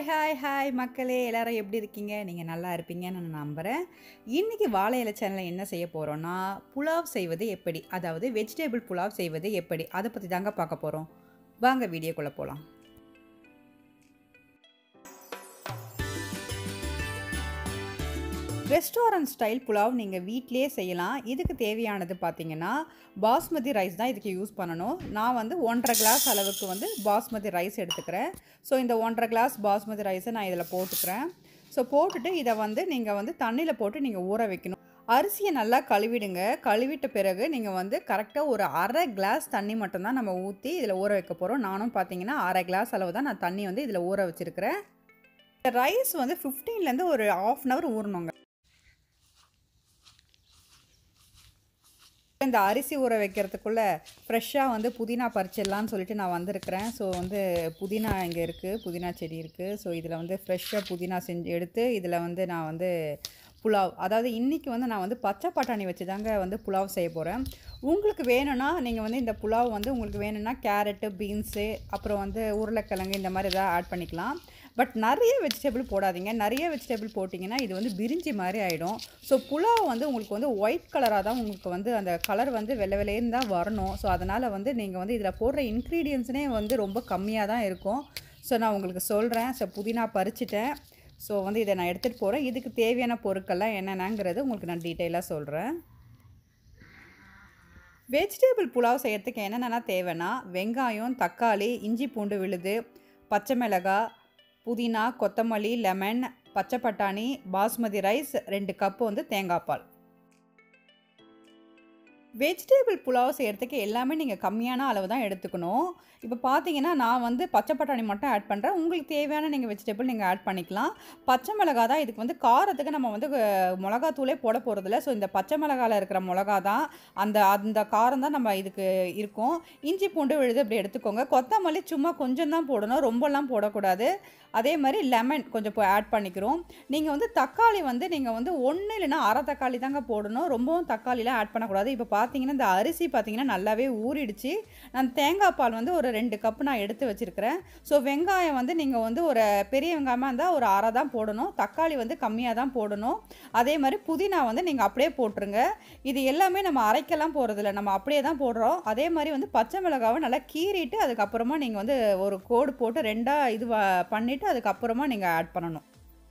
hi hi மக்களே எல்லாரும் எப்படி இருக்கீங்க நீங்கள் நல்லா இருப்பீங்கன்னு நான் நம்புகிறேன் இன்றைக்கி வாழை இலை சேனலில் என்ன செய்ய போகிறோன்னா புலாவ் செய்வது எப்படி அதாவது வெஜிடபிள் புலாவ் செய்வது எப்படி அதை பற்றி தாங்க பார்க்க போகிறோம் வாங்க வீடியோக்குள்ளே போகலாம் ரெஸ்டாரண்ட் ஸ்டைல் புலாவ் நீங்கள் வீட்டிலேயே செய்யலாம் இதுக்கு தேவையானது பார்த்தீங்கன்னா பாஸ்மதி ரைஸ் தான் இதுக்கு யூஸ் பண்ணணும் நான் வந்து ஒன்றரை கிளாஸ் அளவுக்கு வந்து பாஸ்மதி ரைஸ் எடுத்துக்கிறேன் ஸோ இந்த ஒன்றரை கிளாஸ் பாஸ்மதி ரைஸை நான் இதில் போட்டுக்கிறேன் ஸோ போட்டுட்டு இதை வந்து நீங்கள் வந்து தண்ணியில் போட்டு நீங்கள் ஊற வைக்கணும் அரிசியை நல்லா கழுவிடுங்க கழுவிட்ட பிறகு நீங்கள் வந்து கரெக்டாக ஒரு அரை கிளாஸ் தண்ணி மட்டும்தான் நம்ம ஊற்றி இதில் ஊற வைக்க போகிறோம் நானும் பார்த்தீங்கன்னா அரை கிளாஸ் அளவு தான் நான் தண்ணி வந்து இதில் ஊற வச்சுருக்கிறேன் ரைஸ் வந்து ஃபிஃப்டீன்லேருந்து ஒரு ஆஃப் அன் ஹவர் ஊறணுங்க இந்த அரிசி ஊற வைக்கிறதுக்குள்ளே ஃப்ரெஷ்ஷாக வந்து புதினா பறிச்சிடலான்னு சொல்லிட்டு நான் வந்திருக்கிறேன் ஸோ வந்து புதினா இங்கே இருக்குது புதினா செடி இருக்குது ஸோ இதில் வந்து ஃப்ரெஷ்ஷாக புதினா செஞ்சு எடுத்து இதில் வந்து நான் வந்து புலாவ் அதாவது இன்றைக்கி வந்து நான் வந்து பச்சை பட்டாணி வச்சு தாங்க வந்து புலாவ் செய்ய போகிறேன் உங்களுக்கு வேணும்னா நீங்கள் வந்து இந்த புலாவ் வந்து உங்களுக்கு வேணும்னா கேரட்டு பீன்ஸு அப்புறம் வந்து உருளைக்கிழங்கு இந்த மாதிரி எதாவது ஆட் பண்ணிக்கலாம் பட் நிறைய வெஜிடபிள் போடாதீங்க நிறைய வெஜிடபிள் போட்டிங்கன்னா இது வந்து பிரிஞ்சி மாதிரி ஆகிடும் ஸோ புலாவ் வந்து உங்களுக்கு வந்து ஒயிட் கலராக தான் உங்களுக்கு வந்து அந்த கலர் வந்து வெள்ளை வெள்ளையன்னு தான் வரணும் ஸோ அதனால் வந்து நீங்கள் வந்து இதில் போடுற இன்க்ரீடியன்ஸ்னே வந்து ரொம்ப கம்மியாக தான் இருக்கும் ஸோ நான் உங்களுக்கு சொல்கிறேன் ஸோ புதினா பறிச்சிட்டேன் ஸோ வந்து இதை நான் எடுத்துகிட்டு போகிறேன் இதுக்கு தேவையான பொருட்கள்லாம் என்னென்னங்கிறது உங்களுக்கு நான் டீட்டெயிலாக சொல்கிறேன் வெஜிடபிள் புலாவ் செய்கிறதுக்கு என்னென்னா தேவைன்னா வெங்காயம் தக்காளி இஞ்சி பூண்டு விழுது பச்சை மிளகாய் புதினா கொத்தமல்லி லெமன் பச்சை பட்டாணி பாஸ்மதி ரைஸ் ரெண்டு கப்பு வந்து தேங்காய் பால் வெஜிடபிள் புலாவ் செய்கிறதுக்கு எல்லாமே நீங்கள் கம்மியான அளவு தான் எடுத்துக்கணும் இப்போ பார்த்தீங்கன்னா நான் வந்து பச்சை பட்டாணி மட்டும் ஆட் பண்ணுறேன் உங்களுக்கு தேவையான நீங்கள் வெஜிடபிள் நீங்கள் ஆட் பண்ணிக்கலாம் பச்சை மிளகா தான் இதுக்கு வந்து காரத்துக்கு நம்ம வந்து மிளகாத்தூளே போட போகிறதில்ல ஸோ இந்த பச்சை மிளகாவில் இருக்கிற மிளகா தான் அந்த அந்த காரம் தான் நம்ம இதுக்கு இருக்கும் இஞ்சி பூண்டு விழுது இப்படி எடுத்துக்கோங்க கொத்தமல்லி சும்மா கொஞ்சம் தான் போடணும் ரொம்பலாம் போடக்கூடாது அதே மாதிரி லெமன் கொஞ்சம் இப்போ ஆட் பண்ணிக்கிறோம் நீங்கள் வந்து தக்காளி வந்து நீங்கள் வந்து ஒன்று இல்லைன்னா அரை தக்காளி தாங்க போடணும் ரொம்பவும் தக்காளிலாம் ஆட் பண்ணக்கூடாது இப்போ பார்த்தீங்கன்னா இந்த அரிசி பார்த்தீங்கன்னா நல்லாவே ஊறிடுச்சு நான் தேங்காய் பால் வந்து ஒரு ரெண்டு கப்பு நான் எடுத்து வச்சுருக்கிறேன் ஸோ வெங்காயம் வந்து நீங்கள் வந்து ஒரு பெரிய வெங்காயமாக இருந்தால் ஒரு அரை தான் போடணும் தக்காளி வந்து கம்மியாக தான் போடணும் அதே மாதிரி புதினா வந்து நீங்கள் அப்படியே போட்டுருங்க இது எல்லாமே நம்ம அரைக்கலாம் போகிறதில்ல நம்ம அப்படியே தான் போடுறோம் அதே மாதிரி வந்து பச்சை மிளகாவை நல்லா கீறிட்டு அதுக்கப்புறமா நீங்கள் வந்து ஒரு கோடு போட்டு ரெண்டாக இது பண்ணிவிட்டு அதுக்கப்புறமா நீங்கள் ஆட் பண்ணணும்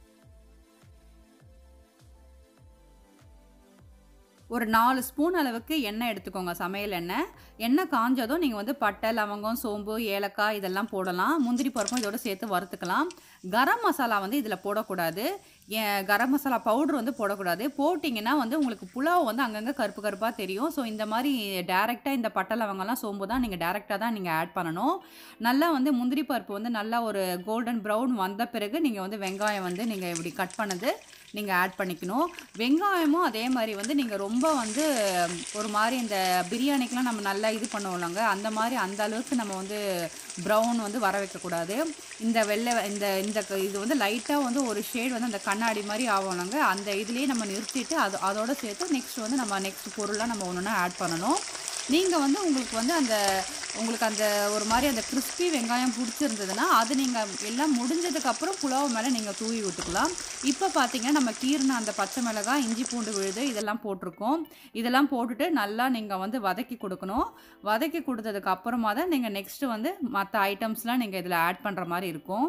ஒரு நாலு ஸ்பூன் அளவுக்கு எண்ணெய் எடுத்துக்கோங்க சமையல் எண்ணெய் எண்ணெய் காஞ்சதும் நீங்கள் வந்து பட்டை லவங்கம் சோம்பு ஏலக்காய் இதெல்லாம் போடலாம் முந்திரி பருப்பும் இதோட சேர்த்து வறுத்துக்கலாம் கரம் மசாலா வந்து இதில் போடக்கூடாது கரம் மசாலா பவுட்ரு வந்து போடக்கூடாது போட்டிங்கன்னா வந்து உங்களுக்கு புலாவ் வந்து அங்கங்கே கருப்பு கருப்பாக தெரியும் ஸோ இந்த மாதிரி டேரெக்டாக இந்த பட்டை லவங்கம்லாம் சோம்பு தான் நீங்கள் டேரெக்டாக தான் நீங்கள் ஆட் பண்ணணும் நல்லா வந்து முந்திரி பருப்பு வந்து நல்லா ஒரு கோல்டன் ப்ரௌன் வந்த பிறகு நீங்கள் வந்து வெங்காயம் வந்து நீங்கள் இப்படி கட் பண்ணது நீங்கள் ஆட் பண்ணிக்கணும் வெங்காயமும் அதே மாதிரி வந்து நீங்கள் ரொம்ப வந்து ஒரு மாதிரி இந்த பிரியாணிக்கெலாம் நம்ம நல்லா இது பண்ணுவோம்லங்க அந்த மாதிரி அந்த அளவுக்கு நம்ம வந்து ப்ரௌன் வந்து வர வைக்கக்கூடாது இந்த வெள்ளை இந்த இந்த இது வந்து லைட்டாக வந்து ஒரு ஷேட் வந்து அந்த கண்ணாடி மாதிரி ஆகணுங்க அந்த இதுலேயே நம்ம நிறுத்திட்டு அது அதோடு சேர்த்து நெக்ஸ்ட் வந்து நம்ம நெக்ஸ்ட் பொருளாக நம்ம ஒன்று ஒன்றா ஆட் பண்ணணும் நீங்கள் வந்து உங்களுக்கு வந்து அந்த உங்களுக்கு அந்த ஒரு மாதிரி அந்த கிறிஸ்பி வெங்காயம் பிடிச்சிருந்ததுன்னா அது நீங்கள் எல்லாம் முடிஞ்சதுக்கப்புறம் புலாவ் மேலே நீங்கள் தூவி விட்டுக்கலாம் இப்போ பார்த்தீங்கன்னா நம்ம கீர்ன அந்த பச்சை மிளகாய் இஞ்சி பூண்டு விழுது இதெல்லாம் போட்டிருக்கோம் இதெல்லாம் போட்டுட்டு நல்லா நீங்கள் வந்து வதக்கி கொடுக்கணும் வதக்கி கொடுத்ததுக்கு அப்புறமா தான் நீங்கள் நெக்ஸ்ட்டு வந்து மற்ற ஐட்டம்ஸ்லாம் நீங்கள் இதில் ஆட் பண்ணுற மாதிரி இருக்கும்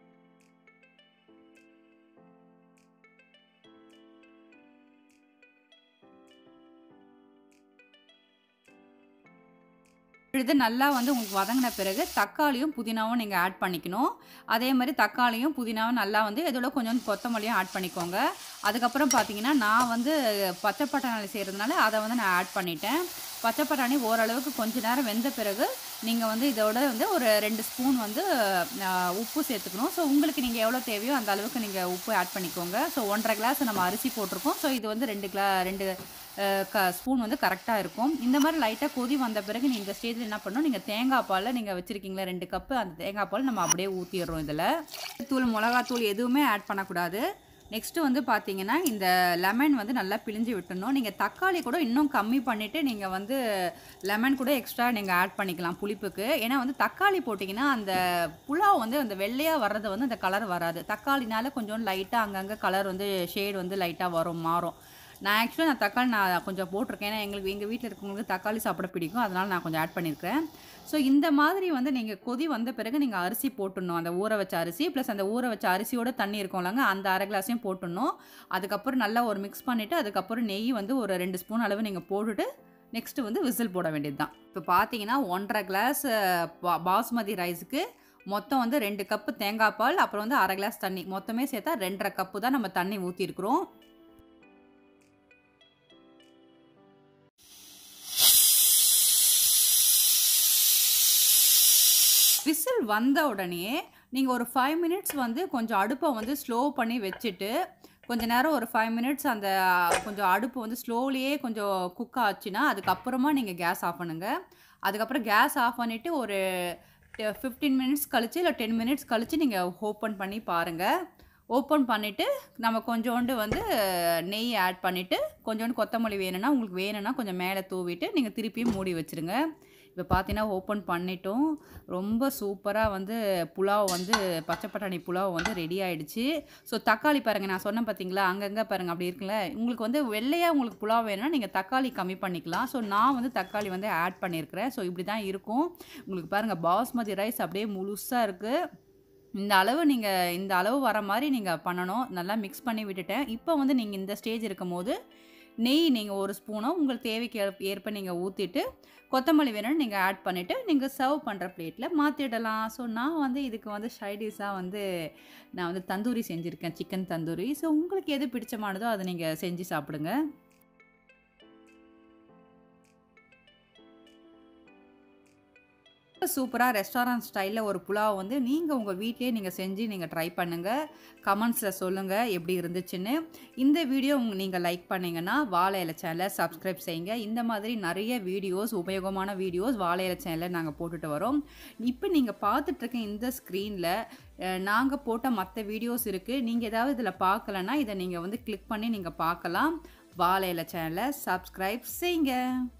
இது நல்லா வந்து உங்களுக்கு வதங்கின பிறகு தக்காளியும் புதினாவும் நீங்கள் ஆட் பண்ணிக்கணும் அதே மாதிரி தக்காளியும் புதினாவும் நல்லா வந்து இதோட கொஞ்சம் கொத்தமல்லியும் ஆட் பண்ணிக்கோங்க அதுக்கப்புறம் பார்த்தீங்கன்னா நான் வந்து பச்சை பட்டாணி செய்கிறதுனால அதை வந்து நான் ஆட் பண்ணிட்டேன் பச்சை பட்டாணி ஓரளவுக்கு கொஞ்ச நேரம் வெந்த பிறகு நீங்கள் வந்து இதோட வந்து ஒரு ரெண்டு ஸ்பூன் வந்து உப்பு சேர்த்துக்கணும் ஸோ உங்களுக்கு நீங்கள் எவ்வளோ தேவையோ அந்த அளவுக்கு நீங்கள் உப்பு ஆட் பண்ணிக்கோங்க ஸோ ஒன்றரை கிளாஸ் நம்ம அரிசி போட்டிருக்கோம் ஸோ இது வந்து ரெண்டு கிளா ரெண்டு க ஸ்பூன் வந்து கரெக்டாக இருக்கும் இந்த மாதிரி லைட்டாக கொதி வந்த பிறகு நீங்கள் இந்த ஸ்டேஜில் என்ன பண்ணணும் நீங்கள் தேங்காய் பாலில் நீங்கள் வச்சுருக்கீங்களா ரெண்டு கப்பு அந்த தேங்காய் பால் நம்ம அப்படியே ஊற்றிடுறோம் இதில் தூள் மிளகாத்தூள் எதுவுமே ஆட் பண்ணக்கூடாது நெக்ஸ்ட்டு வந்து பார்த்தீங்கன்னா இந்த லெமன் வந்து நல்லா பிழிஞ்சு விட்டுணும் நீங்கள் தக்காளி கூட இன்னும் கம்மி பண்ணிவிட்டு நீங்கள் வந்து லெமன் கூட எக்ஸ்ட்ரா நீங்கள் ஆட் பண்ணிக்கலாம் புளிப்புக்கு ஏன்னா வந்து தக்காளி போட்டிங்கன்னா அந்த புலாவ் வந்து அந்த வெள்ளையாக வர்றது வந்து அந்த கலர் வராது தக்காளினால கொஞ்சம் லைட்டாக அங்கங்கே கலர் வந்து ஷேடு வந்து லைட்டாக வரும் மாறும் நான் ஆக்சுவலாக நான் தக்காளி நான் கொஞ்சம் போட்டிருக்கேன் ஏன்னா எங்களுக்கு எங்கள் வீட்டில் இருக்கவங்களுக்கு தக்காளி சாப்பிட பிடிக்கும் அதனால் நான் கொஞ்சம் ஆட் பண்ணியிருக்கிறேன் ஸோ இந்த மாதிரி வந்து நீங்கள் கொதி வந்த பிறகு நீங்கள் அரிசி போட்டுடணும் அந்த ஊற வச்ச அரிசி ப்ளஸ் அந்த ஊற வச்ச அரிசியோட தண்ணி இருக்கும்லங்க அந்த அரை கிளாஸையும் போட்டுடணும் அதுக்கப்புறம் நல்லா ஒரு மிக்ஸ் பண்ணிவிட்டு அதுக்கப்புறம் நெய் வந்து ஒரு ரெண்டு ஸ்பூன் அளவு நீங்கள் போட்டுட்டு நெக்ஸ்ட்டு வந்து விசில் போட வேண்டியது தான் இப்போ பார்த்தீங்கன்னா ஒன்றரை கிளாஸ் பாஸ்மதி ரைஸுக்கு மொத்தம் வந்து ரெண்டு கப்பு தேங்காய் பால் அப்புறம் வந்து அரை கிளாஸ் தண்ணி மொத்தமே சேர்த்தா ரெண்டரை கப்பு தான் நம்ம தண்ணி ஊற்றிருக்கிறோம் விசில் வந்த உடனே நீங்கள் ஒரு ஃபைவ் மினிட்ஸ் வந்து கொஞ்சம் அடுப்பை வந்து ஸ்லோ பண்ணி வச்சுட்டு கொஞ்ச நேரம் ஒரு ஃபைவ் மினிட்ஸ் அந்த கொஞ்சம் அடுப்பு வந்து ஸ்லோலியே கொஞ்சம் குக் ஆச்சுன்னா அதுக்கப்புறமா நீங்கள் கேஸ் ஆஃப் பண்ணுங்கள் அதுக்கப்புறம் கேஸ் ஆஃப் பண்ணிவிட்டு ஒரு ஃபிஃப்டீன் மினிட்ஸ் கழிச்சு இல்லை டென் மினிட்ஸ் கழித்து நீங்கள் ஓப்பன் பண்ணி பாருங்கள் ஓப்பன் பண்ணிவிட்டு நம்ம கொஞ்சோண்டு வந்து நெய் ஆட் பண்ணிவிட்டு கொஞ்சோண்டு கொத்தமல்லி வேணும்னா உங்களுக்கு வேணும்னா கொஞ்சம் மேலே தூவிட்டு நீங்கள் திருப்பியும் மூடி வச்சுருங்க இப்போ பார்த்தீங்கன்னா ஓப்பன் பண்ணிட்டோம் ரொம்ப சூப்பராக வந்து புலாவ் வந்து பச்சை பட்டாணி புலாவ் வந்து ரெடி ஆகிடுச்சு ஸோ தக்காளி பாருங்கள் நான் சொன்னேன் பார்த்தீங்களா அங்கங்கே பாருங்கள் அப்படி இருக்குல்ல உங்களுக்கு வந்து வெள்ளையாக உங்களுக்கு புலாவ் வேணும்னா நீங்கள் தக்காளி கம்மி பண்ணிக்கலாம் ஸோ நான் வந்து தக்காளி வந்து ஆட் பண்ணியிருக்கிறேன் ஸோ இப்படி தான் இருக்கும் உங்களுக்கு பாருங்கள் பாஸ்மதி ரைஸ் அப்படியே முழுசாக இருக்குது இந்த அளவு நீங்கள் இந்த அளவு வர மாதிரி நீங்கள் பண்ணணும் நல்லா மிக்ஸ் பண்ணி விட்டுட்டேன் இப்போ வந்து நீங்கள் இந்த ஸ்டேஜ் இருக்கும் போது நெய் நீங்கள் ஒரு ஸ்பூனோ உங்கள் தேவைக்கு ஏற்ப நீங்கள் ஊற்றிட்டு கொத்தமல்லி வேணும்னு நீங்கள் ஆட் பண்ணிவிட்டு நீங்கள் சர்வ் பண்ணுற பிளேட்டில் மாற்றிடலாம் ஸோ நான் வந்து இதுக்கு வந்து ஷைடிஷாக வந்து நான் வந்து தந்தூரி செஞ்சுருக்கேன் சிக்கன் தந்தூரி ஸோ உங்களுக்கு எது பிடிச்சமானதோ அதை நீங்கள் செஞ்சு சாப்பிடுங்க சூப்பராக ரெஸ்டாரண்ட் ஸ்டைலில் ஒரு புலாவ் வந்து நீங்கள் உங்கள் வீட்லேயே நீங்கள் செஞ்சு நீங்கள் ட்ரை பண்ணுங்கள் கமெண்ட்ஸில் சொல்லுங்கள் எப்படி இருந்துச்சுன்னு இந்த வீடியோ நீங்கள் லைக் பண்ணிங்கன்னா வாழை இலை சேனலை சப்ஸ்கிரைப் செய்யுங்க இந்த மாதிரி நிறைய வீடியோஸ் உபயோகமான வீடியோஸ் வாழை இலை சேனலில் நாங்கள் போட்டுட்டு வரோம் இப்போ நீங்கள் பார்த்துட்ருக்க இந்த ஸ்க்ரீனில் நாங்கள் போட்ட மற்ற வீடியோஸ் இருக்குது நீங்கள் ஏதாவது இதில் பார்க்கலன்னா இதை நீங்கள் வந்து கிளிக் பண்ணி நீங்கள் பார்க்கலாம் வாழை இலை சேனலை சப்ஸ்கிரைப் செய்யுங்க